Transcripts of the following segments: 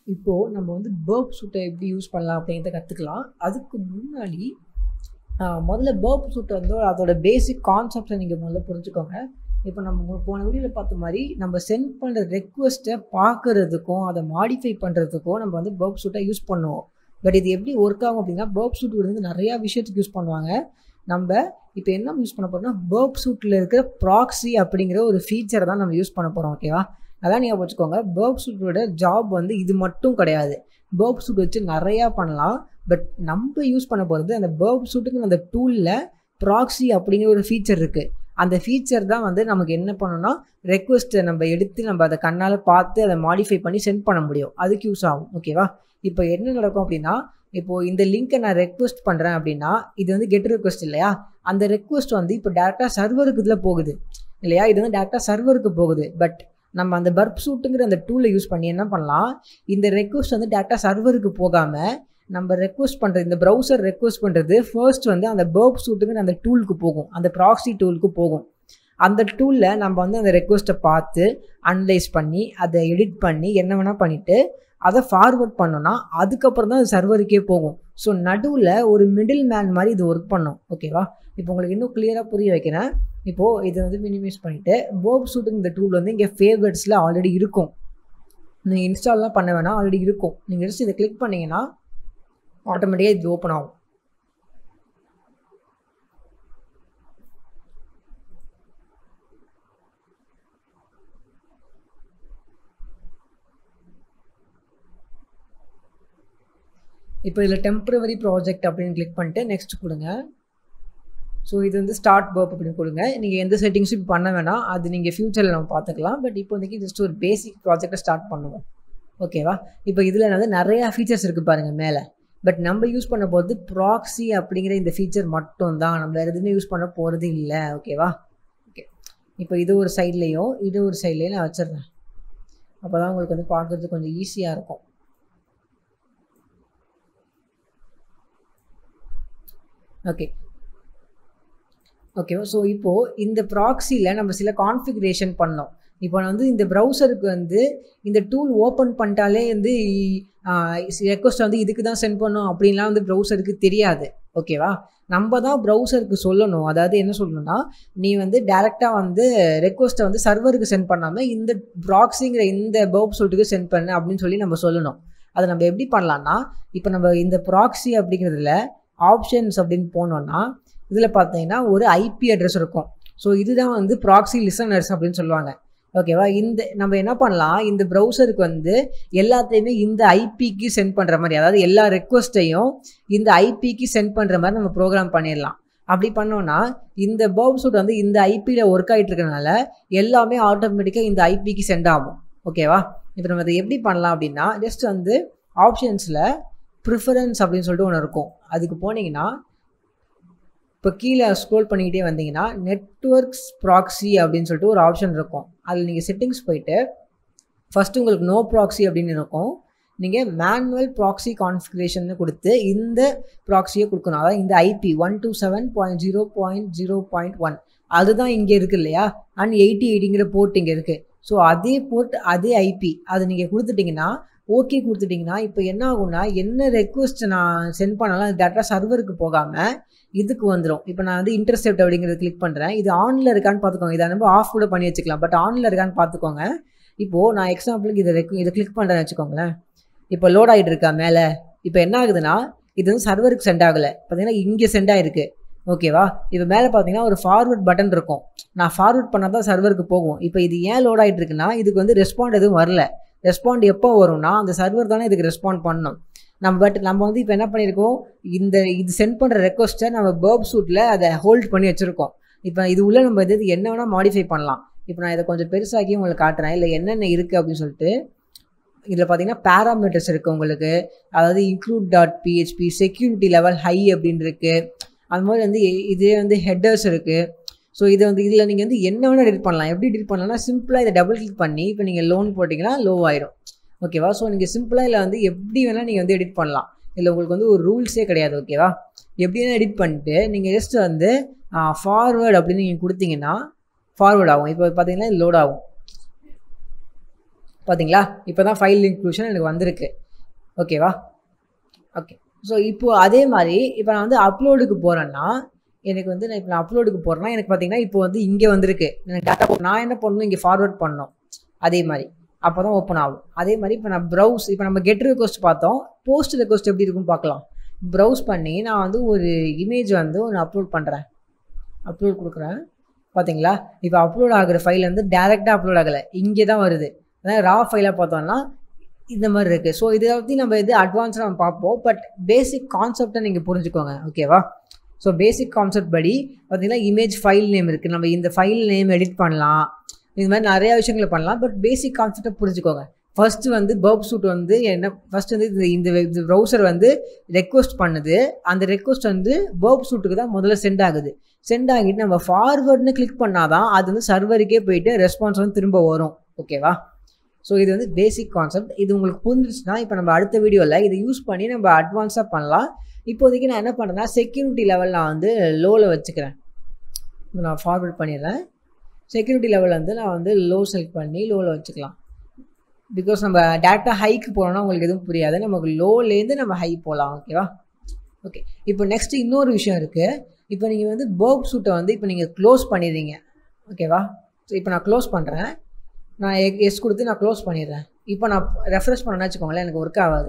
இப்போது நம்ம வந்து பேர்ப் சூட்டை எப்படி யூஸ் பண்ணலாம் அப்படிங்கிறத கற்றுக்கலாம் அதுக்கு முன்னாடி ஆஹ், முதல்ல பேர்ப் சூட் வந்து அதோட பேசிக் கான்செப்டை நீங்கள் முதல்ல புரிஞ்சுக்கோங்க இப்போ நம்ம மு- போன வீடியோவில் பார்த்த மாதிரி நம்ம சென்ட் பண்ணுற ரெக்வஸ்ட்டை பார்க்கறதுக்கும் அதை மாடிஃபை பண்ணுறதுக்கும் நம்ம வந்து பேர்ப் சூட்டை யூஸ் பண்ணுவோம் பட் இது எப்படி ஒர்க் ஆகும் அப்படின்னா பேர்ப் சூட் வந்து நிறையா விஷயத்துக்கு யூஸ் பண்ணுவாங்க நம்ம இப்போ என்ன யூஸ் பண்ண போகிறோம்னா பேர்ப் சூட்டில் இருக்கிற ப்ராக்ஸி அப்படிங்கிற ஒரு ஃபீச்சரை தான் நம்ம யூஸ் பண்ண போகிறோம் ஓகேவா அதான் நீங்கள் வச்சுக்கோங்க பேர்ப் சூட்டோட ஜாப் வந்து இது மட்டும் கிடையாது பேர்ப் சூட் வச்சு நிறையா பண்ணலாம் பட் நம்ம யூஸ் பண்ண போகிறது அந்த பேர்ப் சூட்டுக்கு அந்த டூலில் ப்ராக்ஸி அப்படிங்கிற ஒரு ஃபீச்சர் இருக்குது அந்த ஃபீச்சர் தான் வந்து நமக்கு என்ன பண்ணணும்னா ரெக்வஸ்ட்டை நம்ம எடுத்து நம்ம அதை கண்ணால் பார்த்து அதை மாடிஃபை பண்ணி சென்ட் பண்ண முடியும் அதுக்கு யூஸ் ஆகும் ஓகேவா இப்போ என்ன நடக்கும் அப்படின்னா இப்போது இந்த லிங்க்கை நான் ரெக்வஸ்ட் பண்ணுறேன் அப்படின்னா இது வந்து கெட் ரெக்வஸ்ட் இல்லையா அந்த ரெக்வஸ்ட் வந்து இப்போ டேரெக்டாக சர்வருக்கு இதில் போகுது இல்லையா இது வந்து டேரெக்டாக சர்வருக்கு போகுது பட் நம்ம அந்த பர்ப் சூட்டுங்கிற அந்த டூலை யூஸ் பண்ணி என்ன பண்ணலாம் இந்த ரெக்வஸ்ட் வந்து டேரெக்டாக சர்வருக்கு போகாமல் நம்ம ரெக்வஸ்ட் பண்ணுறது இந்த ப்ரௌசர் ரெக்வஸ்ட் பண்ணுறது ஃபர்ஸ்ட் வந்து அந்த பர்ப் சூட்டுங்கிற அந்த டூலுக்கு போகும் அந்த ப்ராக்ஸி டூலுக்கு போகும் அந்த டூலில் நம்ம வந்து அந்த ரெக்வஸ்ட்டை பார்த்து அனலைஸ் பண்ணி அதை எடிட் பண்ணி என்ன வேணால் பண்ணிவிட்டு அதை ஃபார்வர்ட் பண்ணோன்னா அதுக்கப்புறம் தான் அது சர்வருக்கே போகும் ஸோ நடுவில் ஒரு மிடில் மேன் மாதிரி இது ஒர்க் பண்ணும் ஓகேவா இப்போ உங்களுக்கு இன்னும் கிளியராக புரிய வைக்கிறேன் இப்போது இதை வந்து மினிமைஸ் பண்ணிவிட்டு போப் ஷூட்டிங் இந்த டூல் வந்து இங்கே ஃபேவரட்ஸில் ஆல்ரெடி இருக்கும் நீங்கள் இன்ஸ்டால்லாம் பண்ண வேணாம் ஆல்ரெடி இருக்கும் நீங்கள் ஜஸ்ட் இதை கிளிக் பண்ணீங்கன்னா ஆட்டோமேட்டிக்காக இது ஓப்பன் ஆகும் இப்போ இதில் டெம்பரவரி ப்ராஜெக்ட் அப்படின்னு கிளிக் பண்ணிட்டு நெக்ஸ்ட் கொடுங்க ஸோ இது வந்து ஸ்டார்ட் பர்ப் அப்படின்னு கொடுங்க நீங்கள் எந்த செட்டிங்ஸும் இப்போ பண்ண வேணாம் அது நீங்கள் ஃப்யூச்சரில் நம்ம பார்த்துக்கலாம் பட் இப்போதைக்கு ஜஸ்ட் ஒரு பேசிக் ப்ராஜெக்டை ஸ்டார்ட் பண்ணுவோம் ஓகேவா இப்போ இதில் வந்து நிறையா ஃபீச்சர்ஸ் இருக்குது பாருங்கள் மேலே பட் நம்ம யூஸ் பண்ண போகிறது ப்ராக்ஸி அப்படிங்கிற இந்த ஃபீச்சர் மட்டும் தான் நம்ம வேறு எதுவுமே யூஸ் பண்ண போகிறது இல்லை ஓகேவா ஓகே இப்போ இது ஒரு சைட்லேயும் இது ஒரு சைட்லேயும் நான் வச்சிடுறேன் அப்போ தான் உங்களுக்கு வந்து பார்க்குறது கொஞ்சம் ஈஸியாக இருக்கும் ஓகே ஓகேவா ஸோ இப்போது இந்த ப்ராக்ஸியில் நம்ம சில கான்ஃபிகரேஷன் பண்ணோம் இப்போ நான் வந்து இந்த ப்ரௌசருக்கு வந்து இந்த டூல் ஓப்பன் பண்ணிட்டாலே வந்து ரெக்வஸ்ட் வந்து இதுக்கு தான் சென்ட் பண்ணோம் அப்படின்லாம் வந்து ப்ரௌசருக்கு தெரியாது ஓகேவா நம்ம தான் ப்ரௌசருக்கு சொல்லணும் அதாவது என்ன சொல்லணும்னா நீ வந்து டேரெக்டாக வந்து ரெக்வஸ்ட்டை வந்து சர்வருக்கு சென்ட் பண்ணாமல் இந்த ப்ராக்ஸிங்கிற இந்த பர்ப் சூட்டுக்கு சென்ட் பண்ணு அப்படின்னு சொல்லி நம்ம சொல்லணும் அதை நம்ம எப்படி பண்ணலான்னா இப்போ நம்ம இந்த ப்ராக்ஸி அப்படிங்கிறதுல ஆப்ஷன்ஸ் அப்படின்னு போனோம்னா இதில் பார்த்தீங்கன்னா ஒரு ஐபி அட்ரஸ் இருக்கும் ஸோ இதுதான் வந்து ப்ராக்ஸி லிசனர்ஸ் அப்படின்னு சொல்லுவாங்க ஓகேவா இந்த நம்ம என்ன பண்ணலாம் இந்த ப்ரௌசருக்கு வந்து எல்லாத்தையுமே இந்த ஐபிக்கு சென்ட் பண்ணுற மாதிரி அதாவது எல்லா ரெக்வஸ்ட்டையும் இந்த ஐபிக்கு சென்ட் பண்ணுற மாதிரி நம்ம ப்ரோக்ராம் பண்ணிடலாம் அப்படி பண்ணோன்னா இந்த பர்ப் சூட் வந்து இந்த ஐபியில் ஒர்க் ஆகிட்டு இருக்கனால எல்லாமே ஆட்டோமேட்டிக்காக இந்த ஐபிக்கு சென்ட் ஆகும் ஓகேவா இப்போ நம்ம அதை எப்படி பண்ணலாம் அப்படின்னா ஜஸ்ட் வந்து ஆப்ஷன்ஸில் ப்ரிஃபரன்ஸ் அப்படின்னு சொல்லிட்டு ஒன்று இருக்கும் அதுக்கு போனீங்கன்னா இப்போ கீழே ஸ்க்ரோல் பண்ணிக்கிட்டே வந்தீங்கன்னா நெட்ஒர்க்ஸ் ப்ராக்ஸி அப்படின்னு சொல்லிட்டு ஒரு ஆப்ஷன் இருக்கும் அதில் நீங்கள் செட்டிங்ஸ் போயிட்டு ஃபஸ்ட்டு உங்களுக்கு நோ ப்ராக்ஸி அப்படின்னு இருக்கும் நீங்கள் மேனுவல் ப்ராக்ஸி கான்ஃபிகரேஷன் கொடுத்து இந்த ப்ராக்ஸியை கொடுக்கணும் அதாவது இந்த IP one two seven point zero point zero point one அதுதான் இங்கே இருக்குது இல்லையா அண்ட் எயிட்டி எயிட்டிங்கிற போர்ட் இங்கே இருக்குது ஸோ அதே போர்ட் அதே ஐபி அது நீங்கள் கொடுத்துட்டிங்கன்னா ஓகே கொடுத்துட்டிங்கன்னா இப்போ என்ன ஆகும்னா என்ன ரெக்வஸ்ட் நான் சென்ட் பண்ணாலும் அது டேரெக்டாக சர்வருக்கு போகாமல் இதுக்கு வந்துடும் இப்போ நான் வந்து இன்டர்செப்ட் அப்படிங்கிறத கிளிக் பண்ணுறேன் இது ஆனில் இருக்கான்னு பார்த்துக்கோங்க இதை நம்ம ஆஃப் கூட பண்ணி வச்சுக்கலாம் பட் ஆனில் இருக்கான்னு பார்த்துக்கோங்க இப்போது நான் எக்ஸாம்பிளுக்கு இதை ரெக் இதை கிளிக் பண்ணுறேன்னு வச்சுக்கோங்களேன் இப்போ லோட் ஆகிட்டு இருக்கா மேலே இப்போ என்ன ஆகுதுன்னா இது வந்து சர்வருக்கு சென்ட் ஆகலை பார்த்தீங்கன்னா இங்கே சென்ட் ஆகிருக்கு ஓகேவா இப்போ மேலே பார்த்தீங்கன்னா ஒரு ஃபார்வர்ட் பட்டன் இருக்கும் நான் ஃபார்வர்ட் பண்ணால் தான் சர்வருக்கு போகும் இப்போ இது ஏன் லோட் ஆகிட்டு இருக்குன்னா இதுக்கு வந்து ரெஸ்பாண்ட் எதுவும் வரல ரெஸ்பாண்ட் எப்போ வரும்னா அந்த சர்வர் தானே இதுக்கு ரெஸ்பாண்ட் பண்ணணும் நம்ம பட் நம்ம வந்து இப்போ என்ன பண்ணியிருக்கோம் இந்த இது சென்ட் பண்ணுற ரெக்வஸ்ட்டை நம்ம பேர்ப் சூட்டில் அதை ஹோல்ட் பண்ணி வச்சுருக்கோம் இப்போ இது உள்ள நம்ம இது என்ன வேணால் மாடிஃபை பண்ணலாம் இப்போ நான் இதை கொஞ்சம் பெருசாக்கி உங்களுக்கு காட்டுறேன் இல்லை என்னென்ன இருக்குது அப்படின்னு சொல்லிட்டு இதில் பார்த்தீங்கன்னா பேராமீட்டர்ஸ் இருக்குது உங்களுக்கு அதாவது include dot PHP security level high அப்படின்னு இருக்குது அது மாதிரி வந்து இதே வந்து ஹெட்டர்ஸ் இருக்குது ஸோ இதை வந்து இதில் நீங்கள் வந்து என்ன வேணால் எடிட் பண்ணலாம் எப்படி எடிட் பண்ணலாம்னா சிம்பிளாக இதை டபுள் கிளிக் பண்ணி இப்போ நீங்கள் லோன் போட்டிங்கன்னா லோ ஆயிடும் ஓகேவா ஸோ நீங்கள் சிம்பிளாக இதில் வந்து எப்படி வேணால் நீங்கள் வந்து எடிட் பண்ணலாம் இதில் உங்களுக்கு வந்து ஒரு ரூல்ஸே கிடையாது ஓகேவா எப்படி வேணால் எடிட் பண்ணிட்டு நீங்கள் ஜஸ்ட் வந்து ஃபார்வேர்டு அப்படின்னு நீங்கள் கொடுத்தீங்கன்னா ஃபார்வேர்ட் ஆகும் இப்போ பார்த்தீங்கன்னா இது லோட் ஆகும் பார்த்தீங்களா இப்போ தான் ஃபைல் இன்க்ளூஷன் எனக்கு வந்திருக்கு ஓகேவா ஓகே ஸோ இப்போது அதே மாதிரி இப்போ நான் வந்து அப்லோடுக்கு போகிறேன்னா எனக்கு வந்து நான் இப்போ நான் அப்லோடுக்கு போகிறேன்னா எனக்கு பார்த்தீங்கன்னா இப்போ வந்து இங்கே வந்திருக்கு எனக்கு டேட்டா நான் என்ன பண்ணணும் இங்கே ஃபார்வர்ட் பண்ணணும் அதே மாதிரி அப்போ தான் ஓப்பன் ஆகும் அதே மாதிரி இப்போ நான் ப்ரௌஸ் இப்போ நம்ம கெட் ரெக்வஸ்ட் பார்த்தோம் போஸ்ட் ரெக்வஸ்ட் எப்படி இருக்குன்னு பார்க்கலாம் ப்ரௌஸ் பண்ணி நான் வந்து ஒரு இமேஜ் வந்து ஒன்று அப்லோட் பண்ணுறேன் அப்லோட் கொடுக்குறேன் பார்த்தீங்களா இப்போ அப்லோட் ஆகிற ஃபைல் வந்து டேரெக்டாக அப்லோட் ஆகலை இங்கே தான் வருது அதாவது ரா ஃபைலாக பார்த்தோம்னா இந்த மாதிரி இருக்குது ஸோ இதை பற்றி நம்ம இது அட்வான்ஸாக நம்ம பார்ப்போம் பட் பேசிக் கான்செப்டை நீங்கள் புரிஞ்சுக்கோங்க ஓகேவா ஸோ பேசிக் கான்செப்ட் படி பார்த்தீங்கன்னா இமேஜ் ஃபைல் நேம் இருக்குது நம்ம இந்த ஃபைல் நேம் எடிட் பண்ணலாம் இது மாதிரி நிறைய விஷயங்களை பண்ணலாம் பட் பேசிக் கான்செப்டை புரிஞ்சுக்கோங்க ஃபர்ஸ்ட் வந்து பர்ப் சூட் வந்து என்ன ஃபர்ஸ்ட் வந்து இந்த இந்த இந்த ப்ரௌசர் வந்து ரெக்வஸ்ட் பண்ணுது அந்த ரெக்வஸ்ட் வந்து பர்ப் சூட்டுக்கு தான் முதல்ல சென்ட் ஆகுது சென்ட் ஆகிட்டு நம்ம ஃபார்வர்ட்னு கிளிக் பண்ணாதான் அது வந்து சர்வருக்கே போயிட்டு ரெஸ்பான்ஸ் வந்து திரும்ப வரும் ஓகேவா ஸோ இது வந்து பேசிக் கான்செப்ட் இது உங்களுக்கு புரிஞ்சிச்சுன்னா இப்போ நம்ம அடுத்த வீடியோவில் இதை யூஸ் பண்ணி நம்ம அட்வான்ஸாக பண்ணலாம் இப்போதைக்கு நான் என்ன பண்ணுறேன்னா செக்யூரிட்டி லெவல் நான் வந்து லோவில் வச்சுக்கிறேன் நான் ஃபார்வர்ட் பண்ணிடுறேன் செக்யூரிட்டி லெவல் வந்து நான் வந்து லோ செலக்ட் பண்ணி லோவில் வச்சுக்கலாம் பிகாஸ் நம்ம டேரெக்டாக ஹைக்கு போனோம்னா உங்களுக்கு எதுவும் புரியாது நமக்கு லோலேருந்து நம்ம ஹை போகலாம் ஓகேவா ஓகே இப்போ நெக்ஸ்ட் இன்னொரு விஷயம் இருக்குது இப்போ நீங்கள் வந்து பர்ப் சூட்டை வந்து இப்போ நீங்கள் க்ளோஸ் பண்ணிடுறீங்க ஓகேவா ஸோ இப்போ நான் க்ளோஸ் பண்ணுறேன் நான் எஸ் கொடுத்து நான் க்ளோஸ் பண்ணிடுறேன் இப்போ நான் ரெஃப்ரெஷ் பண்ணேன்னு வச்சுக்கோங்களேன் எனக்கு ஒர்க் ஆகாது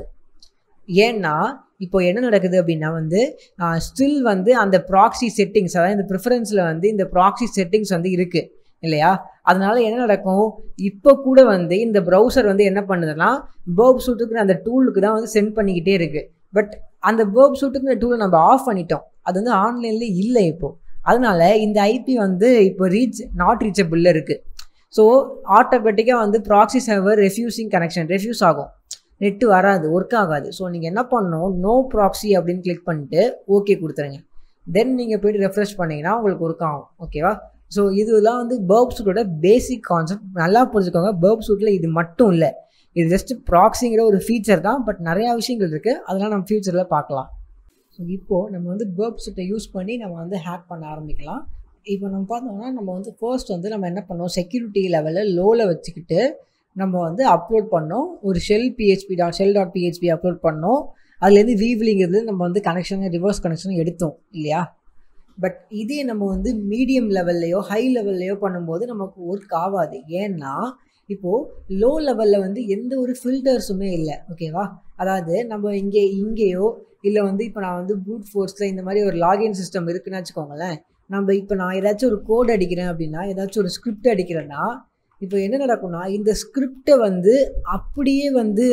ஏன்னா இப்போ என்ன நடக்குது அப்படின்னா வந்து ஸ்டில் வந்து அந்த ப்ராக்ஸி செட்டிங்ஸ் அதாவது இந்த ப்ரிஃபரன்ஸில் வந்து இந்த ப்ராக்ஸி செட்டிங்ஸ் வந்து இருக்குது இல்லையா அதனால என்ன நடக்கும் இப்போ கூட வந்து இந்த ப்ரௌசர் வந்து என்ன பண்ணுதுன்னா பேர்ப் சூட்டுக்கு அந்த டூலுக்கு தான் வந்து சென்ட் பண்ணிக்கிட்டே இருக்கு பட் அந்த பேர்ப் சூட்டுக்கு இந்த டூலை நம்ம ஆஃப் பண்ணிட்டோம் அது வந்து ஆன்லைன்ல இல்லை இப்போ அதனால இந்த ஐபி வந்து இப்போ ரீச் நாட் ரீச்சபிளில் இருக்குது ஸோ ஆட்டோமேட்டிக்காக வந்து proxy server refusing connection refuse ஆகும் நெட்டு வராது ஒர்க் ஆகாது ஸோ நீங்கள் என்ன பண்ணணும் நோ ப்ராக்ஸி அப்படின்னு கிளிக் பண்ணிட்டு ஓகே கொடுத்துருங்க தென் நீங்கள் போய்ட்டு ரெஃப்ரெஷ் பண்ணிங்கன்னா உங்களுக்கு ஒர்க் ஆகும் ஓகேவா ஸோ இதெல்லாம் வந்து பேர்ப் சூட்டோட பேசிக் கான்செப்ட் நல்லா புரிஞ்சுக்கோங்க பேர்ப் சூட்டில் இது மட்டும் இல்லை இது ஜஸ்ட் ப்ராக்ஸிங்கிற ஒரு ஃபீச்சர் தான் பட் நிறையா விஷயங்கள் இருக்குது அதெல்லாம் நம்ம ஃபியூச்சரில் பார்க்கலாம் ஸோ இப்போது நம்ம வந்து பேர்ப் சூட்டை யூஸ் பண்ணி நம்ம வந்து ஹேக் பண்ண ஆரம்பிக்கலாம் இப்போ நம்ம பார்த்தோம்னா நம்ம வந்து ஃபர்ஸ்ட் வந்து நம்ம என்ன பண்ணோம் செக்யூரிட்டி லெவலில் லோவில் வச்சுக்கிட்டு நம்ம வந்து அப்லோட் பண்ணோம் ஒரு shell PHP dot shell dot PHP upload பண்ணோம் அதுலேருந்து வீவ்லிங்கிறது நம்ம வந்து கனெக்ஷன் ரிவர்ஸ் கனெக்ஷன் எடுத்தோம் இல்லையா பட் இதே நம்ம வந்து மீடியம் லெவல்லையோ ஹை லெவல்லையோ பண்ணும்போது நமக்கு ஒர்க் ஆகாது ஏன்னா இப்போது லோ லெவலில் வந்து எந்த ஒரு ஃபில்டர்ஸுமே இல்லை ஓகேவா அதாவது நம்ம இங்கே இங்கேயோ இல்லை வந்து இப்போ நான் வந்து ப்ரூட் ஃபோர்ஸில் இந்த மாதிரி ஒரு லாகின் சிஸ்டம் இருக்குன்னு வச்சுக்கோங்களேன் நம்ம இப்போ நான் ஏதாச்சும் ஒரு கோட் அடிக்கிறேன் அப்படின்னா ஏதாச்சும் ஒரு ஸ்கிரிப்ட் அடிக்கிறேன்னா இப்போ என்ன நடக்கும்னா இந்த ஸ்கிரிப்டை வந்து அப்படியே வந்து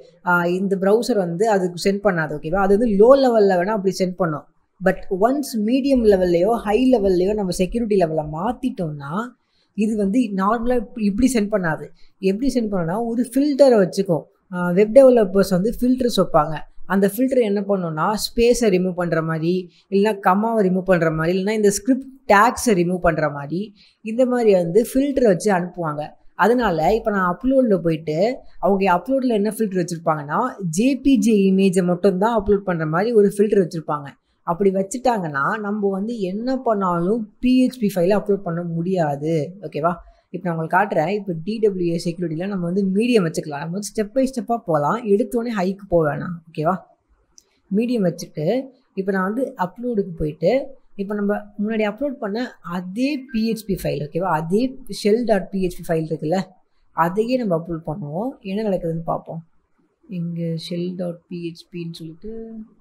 இந்த ப்ரௌசர் வந்து அதுக்கு சென்ட் பண்ணாது ஓகேவா அது வந்து லோ லெவலில் வேணால் அப்படி சென்ட் பண்ணோம் பட் ஒன்ஸ் மீடியம் லெவல்லையோ ஹை லெவல்லையோ நம்ம செக்யூரிட்டி லெவலில் மாற்றிட்டோம்னா இது வந்து நார்மலாக இப்படி இப்படி சென்ட் பண்ணாது எப்படி சென்ட் பண்ணோன்னா ஒரு ஃபில்டரை வச்சுக்கும் வெப் டெவலப்பர்ஸ் வந்து ஃபில்டர்ஸ் வைப்பாங்க அந்த ஃபில்டர் என்ன பண்ணோன்னா ஸ்பேஸை ரிமூவ் பண்ணுற மாதிரி இல்லைனா கம்மாவை ரிமூவ் பண்ணுற மாதிரி இல்லைனா இந்த ஸ்கிரிப்ட் டேக்ஸை ரிமூவ் பண்ணுற மாதிரி இந்த மாதிரி வந்து ஃபில்டர் வச்சு அனுப்புவாங்க அதனால இப்போ நான் அப்லோடில் போயிட்டு அவங்க அப்லோடில் என்ன ஃபில்டர் வச்சுருப்பாங்கன்னா ஜேபிஜே இமேஜை மட்டும்தான் அப்லோட் பண்ணுற மாதிரி ஒரு ஃபில்டர் வச்சுருப்பாங்க அப்படி வச்சுட்டாங்கன்னா நம்ம வந்து என்ன பண்ணாலும் பிஹெச்பி ஃபைலை அப்லோட் பண்ண முடியாது ஓகேவா இப்போ நான் உங்களுக்கு காட்டுறேன் இப்போ டிடபிள்யூஏ செக்யூரிட்டியில் நம்ம வந்து மீடியம் வச்சுக்கலாம் நம்ம வந்து ஸ்டெப் பை ஸ்டெப்பாக போகலாம் எடுத்தோடனே ஹைக்கு போக வேணாம் ஓகேவா மீடியம் வச்சுட்டு இப்போ நான் வந்து அப்லோடுக்கு போயிட்டு இப்போ நம்ம முன்னாடி அப்லோட் பண்ண அதே பிஹெச்பி ஃபைல் ஓகேவா அதே ஷெல் டாட் பிஹெச்பி ஃபைல் இருக்குல்ல அதையே நம்ம அப்லோட் பண்ணுவோம் என்ன நடக்குதுன்னு பார்ப்போம் இங்கே ஷெல் டாட் பிஹெச்பின்னு சொல்லிட்டு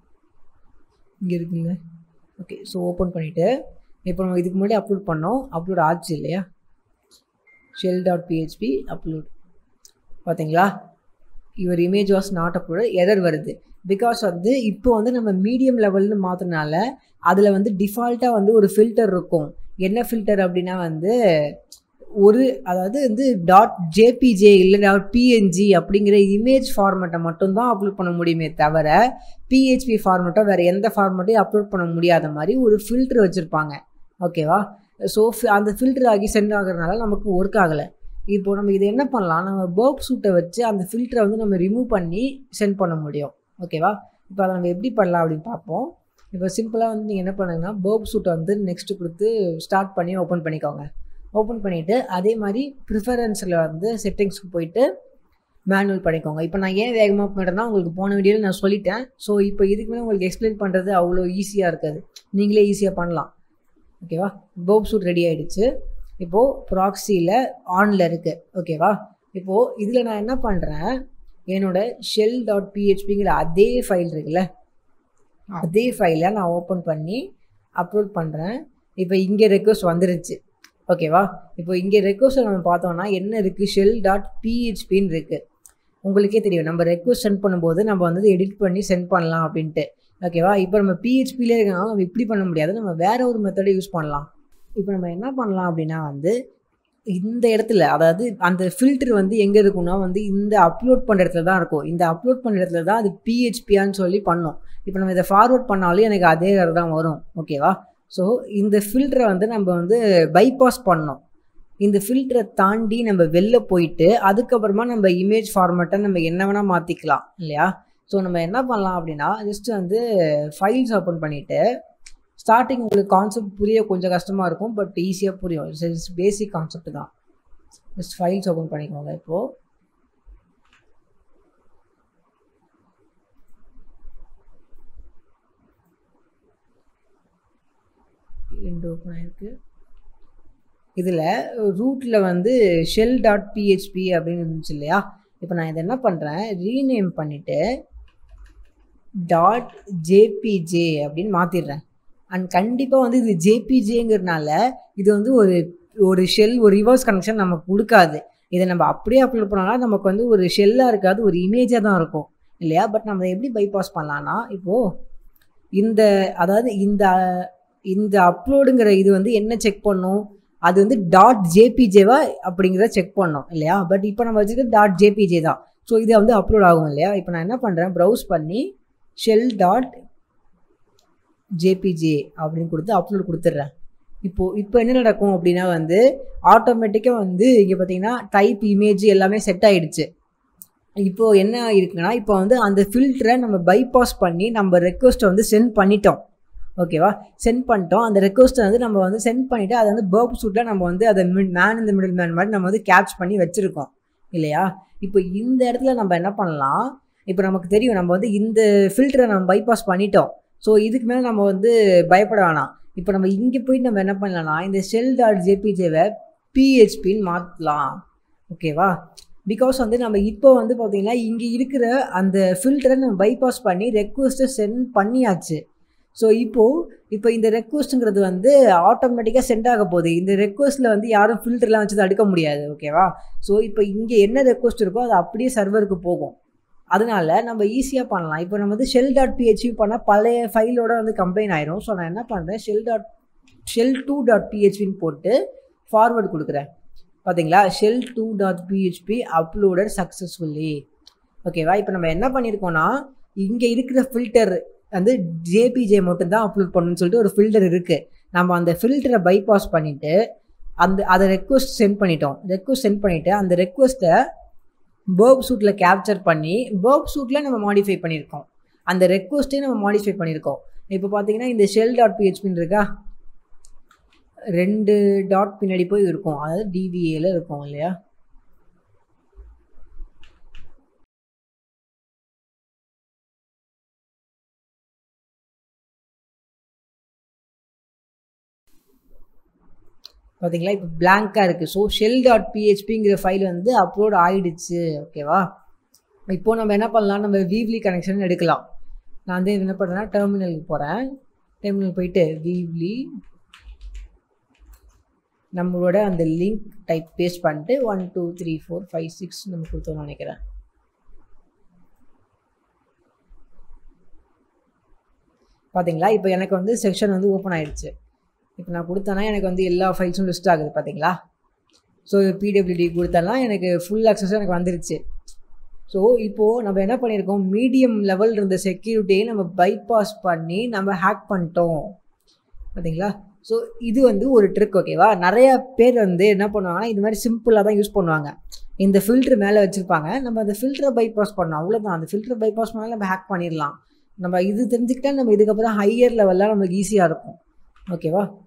இங்கே இருக்குங்க ஓகே ஸோ ஓப்பன் பண்ணிவிட்டு இப்போ நம்ம இதுக்கு முன்னாடி அப்லோட் பண்ணோம் அப்லோட் ஆச்சு இல்லையா ஷெல் டாட் பிஹெச்பி அப்லோட் பார்த்தீங்களா your image was not upload error வருது பிகாஸ் வந்து இப்போ வந்து நம்ம மீடியம் லெவல்னு மாற்றினால அதில் வந்து டிஃபால்ட்டாக வந்து ஒரு ஃபில்டர் இருக்கும் என்ன ஃபில்டர் அப்படின்னா வந்து ஒரு அதாவது வந்து டாட் ஜேபிஜே இல்லை டாட் பிஎன்ஜி அப்படிங்கிற இமேஜ் ஃபார்மேட்டை மட்டும்தான் அப்லோட் பண்ண முடியுமே தவிர பிஹெச்பி ஃபார்மேட்டோ வேறு எந்த ஃபார்மேட்டையும் அப்லோட் பண்ண முடியாத மாதிரி ஒரு ஃபில்டர் வச்சுருப்பாங்க ஓகேவா ஸோ அந்த ஃபில்டர் ஆகி சென்ட் ஆகிறதுனால நமக்கு ஒர்க் ஆகலை இப்போ நம்ம இது என்ன பண்ணலாம் நம்ம பேர்ப் சூட்டை வச்சு அந்த ஃபில்டரை வந்து நம்ம ரிமூவ் பண்ணி சென்ட் பண்ண முடியும் ஓகேவா இப்போ அதை நம்ம எப்படி பண்ணலாம் அப்படின்னு பார்ப்போம் இப்போ சிம்பிளாக வந்து நீங்கள் என்ன பண்ணுங்கன்னா பேர்ப் சூட்டை வந்து நெக்ஸ்ட்டு கொடுத்து ஸ்டார்ட் பண்ணி ஓப்பன் பண்ணிக்கோங்க ஓப்பன் பண்ணிவிட்டு அதே மாதிரி ப்ரிஃபரன்ஸில் வந்து செட்டிங்ஸ்க்கு போயிட்டு மேனுவல் பண்ணிக்கோங்க இப்போ நான் ஏன் வேகமாக பண்ணுறேன்னா உங்களுக்கு போன வீடியோவில் நான் சொல்லிட்டேன் ஸோ இப்போ இதுக்கு மேலே உங்களுக்கு எக்ஸ்பிளைன் பண்ணுறது அவ்வளோ ஈஸியாக இருக்காது நீங்களே ஈஸியாக பண்ணலாம் ஓகேவா போப் சூட் ரெடி ஆகிடுச்சு இப்போது ப்ராக்ஸியில் ஆனில் இருக்குது ஓகேவா இப்போது இதில் நான் என்ன பண்ணுறேன் என்னோட ஷெல் டாட் பிஹெச்பிங்கிற அதே ஃபைல் இருக்குல்ல அதே ஃபைலை நான் ஓப்பன் பண்ணி அப்லோட் பண்ணுறேன் இப்போ இங்கே ரெக்வஸ்ட் வந்துருச்சு ஓகேவா இப்போ இங்கே ரெக்வஸ்ட்டை நம்ம பார்த்தோம்னா என்ன இருக்குது ஷெல் டாட் பிஹெச்பின்னு இருக்குது உங்களுக்கே தெரியும் நம்ம ரெக்வஸ்ட் சென்ட் பண்ணும்போது நம்ம வந்து எடிட் பண்ணி சென்ட் பண்ணலாம் அப்படின்ட்டு ஓகேவா இப்போ நம்ம பிஹெச்பிலே இருக்கனால நம்ம இப்படி பண்ண முடியாது நம்ம வேறு ஒரு மெத்தடை யூஸ் பண்ணலாம் இப்போ நம்ம என்ன பண்ணலாம் அப்படின்னா வந்து இந்த இடத்துல அதாவது அந்த ஃபில்டர் வந்து எங்கே இருக்கும்னா வந்து இந்த அப்லோட் பண்ணுற இடத்துல தான் இருக்கும் இந்த அப்லோட் பண்ணுற இடத்துல தான் அது பிஹெச்பியான்னு சொல்லி பண்ணோம் இப்போ நம்ம இதை ஃபார்வர்ட் பண்ணாலும் எனக்கு அதே வேறு தான் வரும் ஓகேவா ஸோ இந்த ஃபில்டரை வந்து நம்ம வந்து பைபாஸ் பண்ணோம் இந்த ஃபில்டரை தாண்டி நம்ம வெளில போயிட்டு அதுக்கப்புறமா நம்ம இமேஜ் ஃபார்மேட்டை நம்ம என்ன வேணால் மாற்றிக்கலாம் இல்லையா ஸோ நம்ம என்ன பண்ணலாம் அப்படின்னா ஜஸ்ட் வந்து ஃபைல்ஸ் ஓப்பன் பண்ணிவிட்டு ஸ்டார்டிங் உங்களுக்கு கான்செப்ட் புரிய கொஞ்சம் கஷ்டமாக இருக்கும் பட் ஈஸியாக புரியும் இட்ஸ் பேசிக் கான்செப்ட் தான் ஜஸ்ட் ஃபைல்ஸ் ஓப்பன் பண்ணிக்கோங்க இப்போது விண்டோ ஓப்பன் ஆயிருக்கு இதில் ரூட்டில் வந்து ஷெல் டாட் பிஹெச்பி அப்படின்னு இருந்துச்சு இல்லையா இப்போ நான் இதை என்ன பண்ணுறேன் ரீநேம் பண்ணிவிட்டு டாட் ஜேபிஜே அப்படின்னு மாற்றிடுறேன் அண்ட் கண்டிப்பாக வந்து இது ஜேபிஜேங்கிறதுனால இது வந்து ஒரு ஒரு ஷெல் ஒரு ரிவர்ஸ் கனெக்ஷன் நமக்கு கொடுக்காது இதை நம்ம அப்படியே அப்லோட் பண்ணாலும் நமக்கு வந்து ஒரு ஷெல்லாக இருக்காது ஒரு இமேஜாக தான் இருக்கும் இல்லையா பட் நம்ம எப்படி பைபாஸ் பண்ணலான்னா இப்போது இந்த அதாவது இந்த இந்த அப்லோடுங்கிற இது வந்து என்ன செக் பண்ணும் அது வந்து டாட் ஜேபிஜேவா அப்படிங்கிறத செக் பண்ணோம் இல்லையா பட் இப்போ நம்ம வச்சுக்கிறது டாட் ஜேபிஜே தான் ஸோ இது வந்து அப்லோட் ஆகும் இல்லையா இப்போ நான் என்ன பண்ணுறேன் ப்ரௌஸ் பண்ணி ஷெல் டாட் ஜேபிஜே அப்படின்னு கொடுத்து அப்லோட் கொடுத்துட்றேன் இப்போது இப்போ என்ன நடக்கும் அப்படின்னா வந்து ஆட்டோமேட்டிக்காக வந்து இங்கே பார்த்தீங்கன்னா டைப் இமேஜ் எல்லாமே செட் ஆகிடுச்சு இப்போது என்ன இருக்குன்னா இப்போ வந்து அந்த ஃபில்டரை நம்ம பைபாஸ் பண்ணி நம்ம ரெக்வஸ்ட்டை வந்து சென்ட் பண்ணிட்டோம் ஓகேவா சென்ட் பண்ணிட்டோம் அந்த ரெக்வஸ்ட்டை வந்து நம்ம வந்து சென்ட் பண்ணிவிட்டு அதை வந்து பர்ப் சூட்டில் நம்ம வந்து அதை மிட் மேன் இந்த மிடில் மேன் மாதிரி நம்ம வந்து கேப்ச் பண்ணி வச்சுருக்கோம் இல்லையா இப்போ இந்த இடத்துல நம்ம என்ன பண்ணலாம் இப்போ நமக்கு தெரியும் நம்ம வந்து இந்த ஃபில்டரை நம்ம பைபாஸ் பண்ணிட்டோம் ஸோ இதுக்கு மேலே நம்ம வந்து பயப்பட வேணாம் இப்போ நம்ம இங்கே போயிட்டு நம்ம என்ன பண்ணலாம்னா இந்த ஷெல் டாட் ஜேபிஜேவை பிஹெச்பின்னு மாற்றலாம் ஓகேவா பிகாஸ் வந்து நம்ம இப்போ வந்து பார்த்திங்கன்னா இங்கே இருக்கிற அந்த ஃபில்டரை நம்ம பைபாஸ் பண்ணி ரெக்வஸ்ட்டை சென்ட் பண்ணியாச்சு ஸோ இப்போது இப்போ இந்த ரெக்வஸ்ட்டுங்கிறது வந்து ஆட்டோமேட்டிக்காக சென்ட் ஆக போகுது இந்த ரெக்வஸ்ட்டில் வந்து யாரும் ஃபில்டர்லாம் வச்சு அடுக்க முடியாது ஓகேவா ஸோ இப்போ இங்கே என்ன ரெக்வஸ்ட் இருக்கோ அது அப்படியே சர்வருக்கு போகும் அதனால நம்ம ஈஸியாக பண்ணலாம் இப்போ நம்ம வந்து ஷெல் டாட் பிஹெச்பி பண்ணால் பழைய ஃபைலோட வந்து கம்பைன் ஆயிரும் ஸோ நான் என்ன பண்ணுறேன் shell dot shell two dot பிஹெச்பின்னு போட்டு ஃபார்வர்டு கொடுக்குறேன் பார்த்தீங்களா shell two dot PHP uploaded successfully ஓகேவா இப்போ நம்ம என்ன பண்ணியிருக்கோம்னா இங்கே இருக்கிற ஃபில்டர் வந்து ஜேபிஜே மட்டும்தான் அப்லோட் பண்ணணும்னு சொல்லிட்டு ஒரு ஃபில்டர் இருக்குது நம்ம அந்த ஃபில்டரை பைபாஸ் பண்ணிவிட்டு அந்த அதை ரெக்வஸ்ட் சென்ட் பண்ணிட்டோம் ரெக்வஸ்ட் சென்ட் பண்ணிவிட்டு அந்த ரெக்வஸ்ட்டை பேர்ப் சூட்டில் கேப்சர் பண்ணி பேர்ப் சூட்டில் நம்ம மாடிஃபை பண்ணியிருக்கோம் அந்த ரெக்வஸ்ட்டே நம்ம மாடிஃபை பண்ணியிருக்கோம் இப்போ பார்த்தீங்கன்னா இந்த ஷெல் டாட் பிஹெச்பின்னு இருக்கா ரெண்டு டாட் பின்னாடி போய் இருக்கும் அதாவது டிவிஏல இருக்கும் இல்லையா பார்த்தீங்களா இப்போ பிளாங்காக இருக்குது ஸோ ஷெல் டாட் பிஹெச்பிங்கிற ஃபைல் வந்து அப்லோட் ஆகிடுச்சு ஓகேவா இப்போது நம்ம என்ன பண்ணலாம் நம்ம வீவ்லி கனெக்ஷன் எடுக்கலாம் நான் வந்து என்ன பண்ணுறேன்னா டெர்மினலுக்கு போகிறேன் டெர்மினல் போயிட்டு வீவ்லி நம்மளோட அந்த லிங்க் டைப் பேஸ்ட் பண்ணிட்டு one two three four five six நம்ம கொடுத்தோம்னு நினைக்கிறேன் பார்த்தீங்களா இப்போ எனக்கு வந்து செக்ஷன் வந்து ஓப்பன் ஆயிடுச்சு இப்போ நான் கொடுத்தேன்னா எனக்கு வந்து எல்லா ஃபைல்ஸும் லிஸ்ட் ஆகுது பார்த்தீங்களா ஸோ பிடபிள்யூடி கொடுத்தேன்னா எனக்கு ஃபுல் அக்சஸும் எனக்கு வந்துருச்சு ஸோ இப்போது நம்ம என்ன பண்ணியிருக்கோம் மீடியம் லெவல் இருந்த செக்யூரிட்டியை நம்ம பைபாஸ் பண்ணி நம்ம ஹேக் பண்ணிட்டோம் பார்த்தீங்களா ஸோ இது வந்து ஒரு ட்ரிக் ஓகேவா நிறைய பேர் வந்து என்ன பண்ணுவாங்கன்னா இது மாதிரி சிம்பிளாக தான் யூஸ் பண்ணுவாங்க இந்த ஃபில்ட்ரு மேலே வச்சுருப்பாங்க நம்ம அந்த ஃபில்டரை பைபாஸ் பண்ணோம் அவ்வளோதான் அந்த ஃபில்டரை பைபாஸ் பண்ணாலும் நம்ம ஹேக் பண்ணிடலாம் நம்ம இது தெரிஞ்சுக்கிட்டா நம்ம இதுக்கப்புறம் ஹையர் லெவலில் நமக்கு ஈஸியாக இருக்கும் ஓகேவா